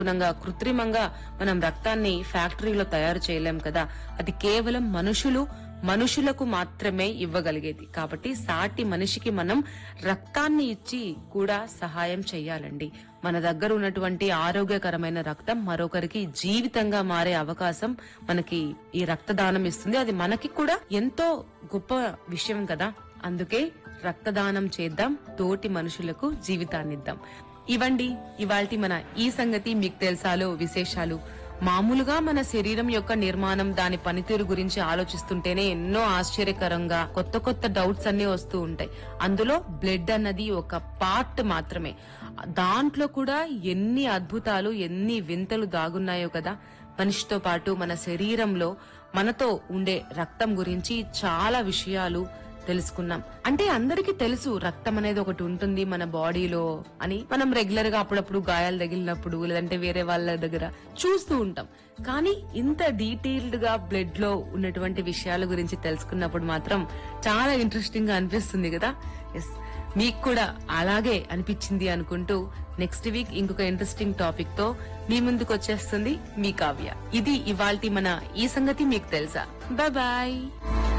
అనుగుణంగా కృత్రిమంగా మనం రక్తాన్ని ఫ్యాక్టరీలో తయారు చేయలేం కదా అది కేవలం మనుషులు మనుషులకు మాత్రమే ఇవ్వగలిగేది కాబట్టి సాటి మనిషికి మనం రక్తాన్ని ఇచ్చి కూడా సహాయం చేయాలండి మన దగ్గర ఉన్నటువంటి ఆరోగ్యకరమైన రక్తం మరొకరికి జీవితంగా మారే అవకాశం మనకి ఈ రక్తదానం ఇస్తుంది అది మనకి కూడా ఎంతో గొప్ప విషయం కదా అందుకే రక్తదానం చేద్దాం తోటి మనుషులకు జీవితాన్ని ఇద్దాం ఇవండి ఇవాల్టి మన ఈ సంగతి మీకు తెలుసాలో విశేషాలు మామూలుగా మన శరీరం యొక్క నిర్మాణం దాని పనితీరు గురించి ఆలోచిస్తుంటేనే ఎన్నో ఆశ్చర్యకరంగా కొత్త కొత్త డౌట్స్ అన్ని వస్తూ ఉంటాయి అందులో బ్లడ్ అన్నది ఒక పార్ట్ మాత్రమే దాంట్లో కూడా ఎన్ని అద్భుతాలు ఎన్ని వింతలు దాగున్నాయో కదా మనిషితో పాటు మన శరీరంలో మనతో ఉండే రక్తం గురించి చాలా విషయాలు తెలుసుకున్నాం అంటే అందరికీ తెలుసు రక్తం అనేది ఒకటి ఉంటుంది మన బాడీలో అని మనం రెగ్యులర్ గా అప్పుడప్పుడు గాయాలు తగిలినప్పుడు లేదంటే వేరే వాళ్ళ దగ్గర చూస్తూ ఉంటాం కానీ ఇంత డీటెయిల్డ్ గా బ్లడ్ లో ఉన్నటువంటి విషయాల గురించి తెలుసుకున్నప్పుడు మాత్రం చాలా ఇంట్రెస్టింగ్ గా అనిపిస్తుంది కదా ఎస్ మీకు కూడా అలాగే అనిపించింది అనుకుంటూ నెక్స్ట్ వీక్ ఇంకొక ఇంట్రెస్టింగ్ టాపిక్ తో మీ ముందుకు వచ్చేస్తుంది మీ కావ్య ఇది ఇవాల్టి మన ఈ సంగతి మీకు తెలుసా బాయ్ బాయ్